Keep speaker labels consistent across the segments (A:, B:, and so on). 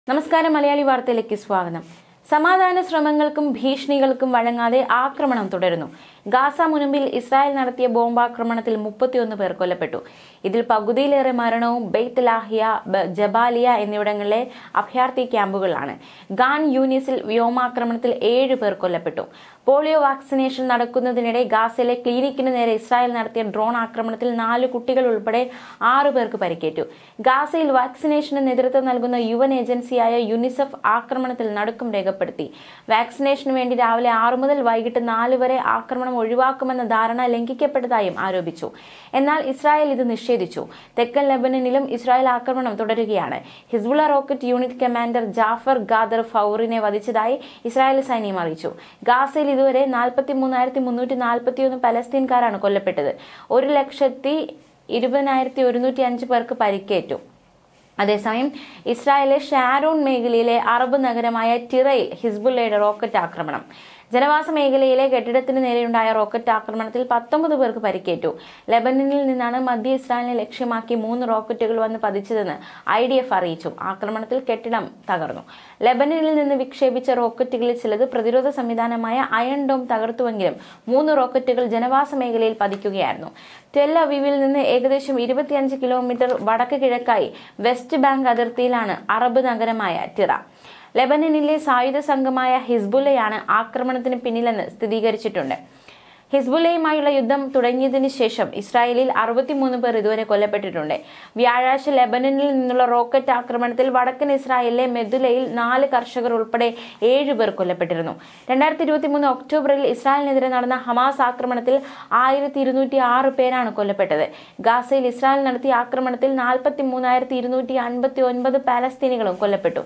A: നമസ്കാരം മലയാളി വാർത്തയിലേക്ക് സ്വാഗതം സമാധാന ശ്രമങ്ങൾക്കും ഭീഷണികൾക്കും വഴങ്ങാതെ ആക്രമണം തുടരുന്നു ഗാസ മുനമ്പിൽ ഇസ്രായേൽ നടത്തിയ ബോംബാക്രമണത്തിൽ മുപ്പത്തിയൊന്ന് പേർ കൊല്ലപ്പെട്ടു ഇതിൽ പകുതിയിലേറെ മരണവും ബെയ്ത്ത് ലാഹിയ ബ- ജബാലിയ എന്നിവിടങ്ങളിലെ അഭയാർത്ഥി ക്യാമ്പുകളിലാണ് ഗാൻ യൂനിസിൽ വ്യോമാക്രമണത്തിൽ ഏഴ് പേർ കൊല്ലപ്പെട്ടു പോളിയോ വാക്സിനേഷൻ നടക്കുന്നതിനിടെ ഗാസയിലെ ക്ലിനിക്കിന് നേരെ ഇസ്രായേൽ നടത്തിയ ഡ്രോൺ ആക്രമണത്തിൽ നാല് കുട്ടികൾ ഉൾപ്പെടെ ആറു പേർക്ക് പരിക്കേറ്റു ഗാസയിൽ വാക്സിനേഷന് നേതൃത്വം നൽകുന്ന യുവൻ ഏജൻസിയായ യുനിസെഫ് ആക്രമണത്തിൽ നടുക്കം രേഖപ്പെടുത്തി വാക്സിനേഷന് വേണ്ടി രാവിലെ ആറു മുതൽ വൈകിട്ട് നാല് വരെ ആക്രമണം ഒഴിവാക്കുമെന്ന ധാരണ ലംഘിക്കപ്പെട്ടതായും ആരോപിച്ചു എന്നാൽ ഇസ്രായേൽ ഇത് നിഷേധിച്ചു തെക്കൻ ലെബനനിലും ഇസ്രായേൽ ആക്രമണം തുടരുകയാണ് Hezbollah rocket unit commander Jafar Khader ഫൗറിനെ വധിച്ചതായി ഇസ്രായേൽ സൈന്യം അറിയിച്ചു ഗാസയിൽ ഇതുവരെ നാൽപ്പത്തി മൂന്നായിരത്തി മുന്നൂറ്റി നാൽപ്പത്തിയൊന്ന് പലസ്തീൻകാരാണ് കൊല്ലപ്പെട്ടത് ഒരു ലക്ഷത്തി ഇരുപതിനായിരത്തി ഒരുന്നൂറ്റി അഞ്ച് പേർക്ക് പരിക്കേറ്റു അതേസമയം ഇസ്രായേലിലെ ഷാരോൺ മേഖലയിലെ അറബ് നഗരമായ ടിറയിൽ ഹിസ്ബുള്ളയുടെ റോക്കറ്റ് ആക്രമണം ജനവാസ മേഖലയിലെ കെട്ടിടത്തിന് നേരെയുണ്ടായ റോക്കറ്റ് ആക്രമണത്തിൽ പത്തൊമ്പത് പേർക്ക് പരിക്കേറ്റു ലെബനനിൽ നിന്നാണ് മധ്യ ഇസ്രായേലിനെ ലക്ഷ്യമാക്കി മൂന്ന് റോക്കറ്റുകൾ വന്ന് പതിച്ചതെന്ന് ഐ ഡി എഫ് അറിയിച്ചു ആക്രമണത്തിൽ കെട്ടിടം തകർന്നു ലെബനനിൽ നിന്ന് വിക്ഷേപിച്ച റോക്കറ്റുകളിൽ ചിലത് പ്രതിരോധ സംവിധാനമായ അയൺ ഡോം തകർത്തുവെങ്കിലും മൂന്ന് റോക്കറ്റുകൾ ജനവാസ മേഖലയിൽ പതിക്കുകയായിരുന്നു ടെൽ അവീവിൽ നിന്ന് ഏകദേശം ഇരുപത്തിയഞ്ച് കിലോമീറ്റർ വടക്ക് കിഴക്കായി വെസ്റ്റ് ബാങ്ക് അതിർത്തിയിലാണ് അറബ് നഗരമായ ടിറ ലെബനനിലെ സായുധ സംഘമായ ഹിസ്ബുല്ലയാണ് ആക്രമണത്തിന് പിന്നിലെന്ന് സ്ഥിരീകരിച്ചിട്ടുണ്ട് ഹിസ്ബുല്ലയുമായുള്ള യുദ്ധം തുടങ്ങിയതിനു ശേഷം ഇസ്രായേലിൽ അറുപത്തിമൂന്ന് പേർ ഇതുവരെ കൊല്ലപ്പെട്ടിട്ടുണ്ട് വ്യാഴാഴ്ച ലെബനനിൽ നിന്നുള്ള റോക്കറ്റ് ആക്രമണത്തിൽ വടക്കൻ ഇസ്രായേലിലെ മെദുലയിൽ നാല് കർഷകർ ഉൾപ്പെടെ ഏഴ് പേർ കൊല്ലപ്പെട്ടിരുന്നു രണ്ടായിരത്തി ഇരുപത്തിമൂന്ന് ഒക്ടോബറിൽ ഇസ്രായേലിനെതിരെ നടന്ന ഹമാസ് ആക്രമണത്തിൽ ആയിരത്തി ഇരുന്നൂറ്റി ആറ് പേരാണ് കൊല്ലപ്പെട്ടത് ഗാസയിൽ ഇസ്രായേൽ നടത്തിയ ആക്രമണത്തിൽ നാൽപ്പത്തി മൂന്നായിരത്തി ഇരുന്നൂറ്റി അൻപത്തി ഒൻപത് പാലസ്തീനികളും കൊല്ലപ്പെട്ടു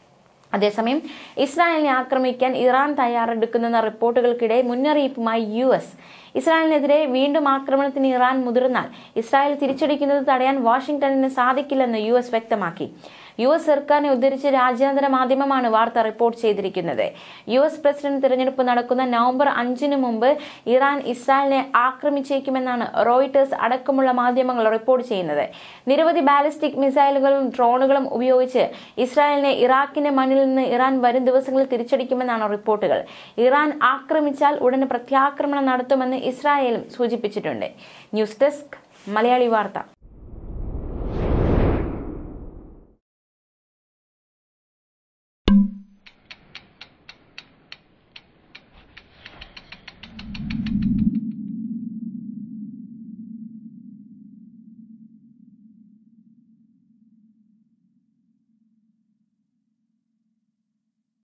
A: അതേസമയം ഇസ്രായേലിനെ ആക്രമിക്കാൻ ഇറാൻ തയ്യാറെടുക്കുന്നെന്ന റിപ്പോർട്ടുകൾക്കിടെ മുന്നറിയിപ്പുമായി യു എസ് ഇസ്രായേലിനെതിരെ വീണ്ടും ആക്രമണത്തിന് ഇറാൻ മുതിർന്നാൽ ഇസ്രായേൽ തിരിച്ചടിക്കുന്നത് തടയാൻ വാഷിംഗ്ടണിന് സാധിക്കില്ലെന്ന് യു എസ് വ്യക്തമാക്കി യു എസ് സർക്കാരിനെ ഉദ്ധരിച്ച് രാജ്യാന്തര മാധ്യമമാണ് വാർത്ത റിപ്പോർട്ട് ചെയ്തിരിക്കുന്നത് യു എസ് പ്രസിഡന്റ് തിരഞ്ഞെടുപ്പ് നടക്കുന്ന നവംബർ അഞ്ചിന് മുമ്പ് ഇറാൻ ഇസ്രായേലിനെ ആക്രമിച്ചേക്കുമെന്നാണ് റോയിട്ടേഴ്സ് അടക്കമുള്ള മാധ്യമങ്ങൾ റിപ്പോർട്ട് ചെയ്യുന്നത് നിരവധി ബാലിസ്റ്റിക് മിസൈലുകളും ഡ്രോണുകളും ഉപയോഗിച്ച് ഇസ്രായേലിനെ ഇറാഖിന്റെ മണ്ണിൽ നിന്ന് ഇറാൻ വരും ദിവസങ്ങളിൽ തിരിച്ചടിക്കുമെന്നാണ് റിപ്പോർട്ടുകൾ ഇറാൻ ആക്രമിച്ചാൽ ഉടൻ പ്രത്യാക്രമണം നടത്തുമെന്ന് ഇസ്രായേലും സൂചിപ്പിച്ചിട്ടുണ്ട് ന്യൂസ് ഡെസ്ക് മലയാളി വാർത്ത